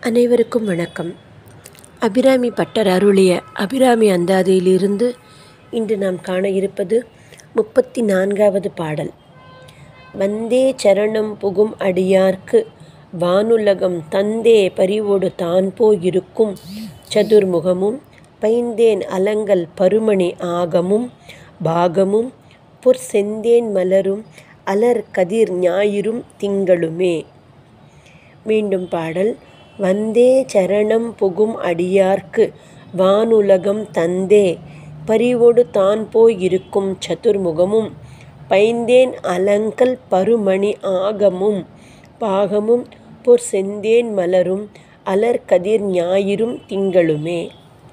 அனைவருக்கும் வணக்கம் அபிராமி பட்டர் அருளிய அபிராமி அந்தாதியிலிருந்து இன்று நாம் காண இருப்பது முப்பத்தி நான்காவது பாடல் வந்தே சரணம் புகும் அடியார்க்கு வானுலகம் தந்தே பரிவோடு தான் போயிருக்கும் சதுர்முகமும் பைந்தேன் அலங்கல் பருமணி ஆகமும் பாகமும் பொற்செந்தேன் மலரும் அலர் கதிர் ஞாயிறும் திங்களுமே மீண்டும் பாடல் வந்தே சரணம் புகும் அடியார்க்கு வானுலகம் தந்தே பரிவோடு தான் போயிருக்கும் சதுர்முகமும் பைந்தேன் அலங்கல் பருமணி ஆகமும் பாகமும் பொற் செந்தேன் மலரும் அலர் கதிர் ஞாயிறும் திங்களுமே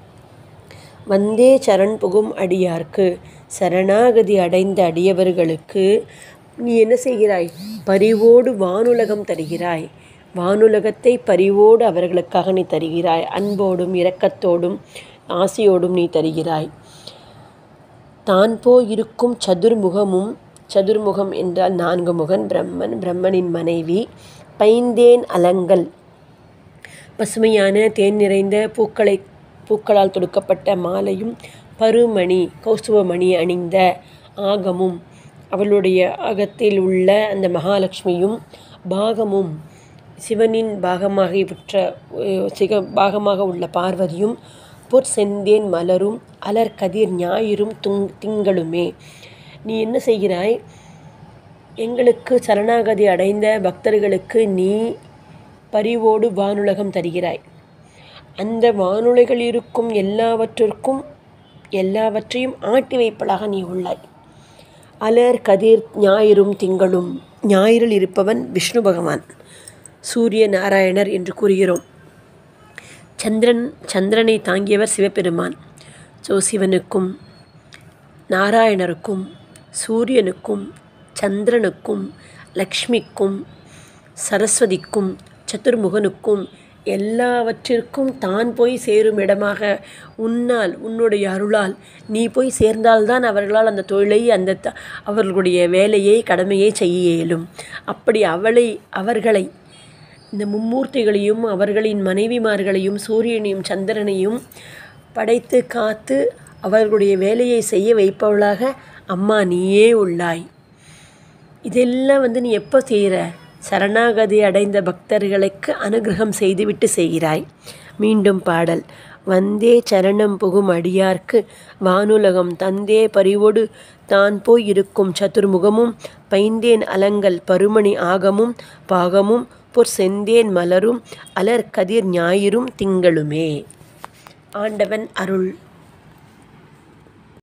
வந்தே சரண் புகும் அடியார்க்கு சரணாகதி அடைந்த அடியவர்களுக்கு நீ என்ன செய்கிறாய் பரிவோடு வானுலகம் தருகிறாய் வானுலகத்தை பரிவோடு அவர்களுக்காக நீ தருகிறாய் அன்போடும் இரக்கத்தோடும் ஆசையோடும் நீ தருகிறாய் தான் போயிருக்கும் சதுர்முகமும் சதுர்முகம் என்றால் நான்கு முகன் பிரம்மன் பிரம்மனின் மனைவி பைந்தேன் அலங்கல் பசுமையான தேன் நிறைந்த பூக்களை பூக்களால் தொடுக்கப்பட்ட மாலையும் பருமணி கௌசுவமணி அணிந்த ஆகமும் அவளுடைய அகத்தில் உள்ள அந்த மகாலட்சுமியும் பாகமும் சிவனின் பாகமாக விற்ற சிக பாகமாக உள்ள பார்வதியும் பொற் செந்தேன் மலரும் அலர் கதிர் ஞாயிறும் துங் திங்களுமே நீ என்ன செய்கிறாய் எங்களுக்கு சரணாகதி அடைந்த பக்தர்களுக்கு நீ பரிவோடு வானுலகம் தருகிறாய் அந்த வானுலைகள் இருக்கும் எல்லாவற்றிற்கும் எல்லாவற்றையும் ஆட்டி வைப்பதாக நீ உள்ளாய் அலர் கதிர் ஞாயிறும் திங்களும் ஞாயிறில் இருப்பவன் விஷ்ணு பகவான் சூரிய நாராயணர் என்று கூறுகிறோம் சந்திரன் சந்திரனை தாங்கியவர் சிவபெருமான் ஸோ சிவனுக்கும் நாராயணருக்கும் சூரியனுக்கும் சந்திரனுக்கும் லக்ஷ்மிக்கும் சரஸ்வதிக்கும் சதுர்முகனுக்கும் எல்லாவற்றிற்கும் தான் போய் சேரும் இடமாக உன்னால் உன்னுடைய அருளால் நீ போய் சேர்ந்தால்தான் அவர்களால் அந்த தொழிலை அந்த த அவர்களுடைய வேலையை கடமையை செய்ய இயலும் அப்படி அவளை அவர்களை இந்த மும்மூர்த்திகளையும் அவர்களின் மனைவிமார்களையும் சூரியனையும் சந்திரனையும் படைத்து காத்து அவர்களுடைய வேலையை செய்ய வைப்பவளாக அம்மா நீயே உள்ளாய் இதெல்லாம் வந்து நீ எப்போ செய்கிற சரணாகதி அடைந்த பக்தர்களுக்கு அனுகிரகம் செய்துவிட்டு செய்கிறாய் மீண்டும் பாடல் வந்தே சரணம் புகும் அடியார்க்கு வானுலகம் தந்தே பரிவோடு தான் போய் இருக்கும் சதுர்முகமும் பைந்தேன் அலங்கல் பருமணி ஆகமும் பாகமும் பொற் செந்தேன் மலரும் அலர் கதிர் ஞாயிறும் திங்களுமே ஆண்டவன் அருள்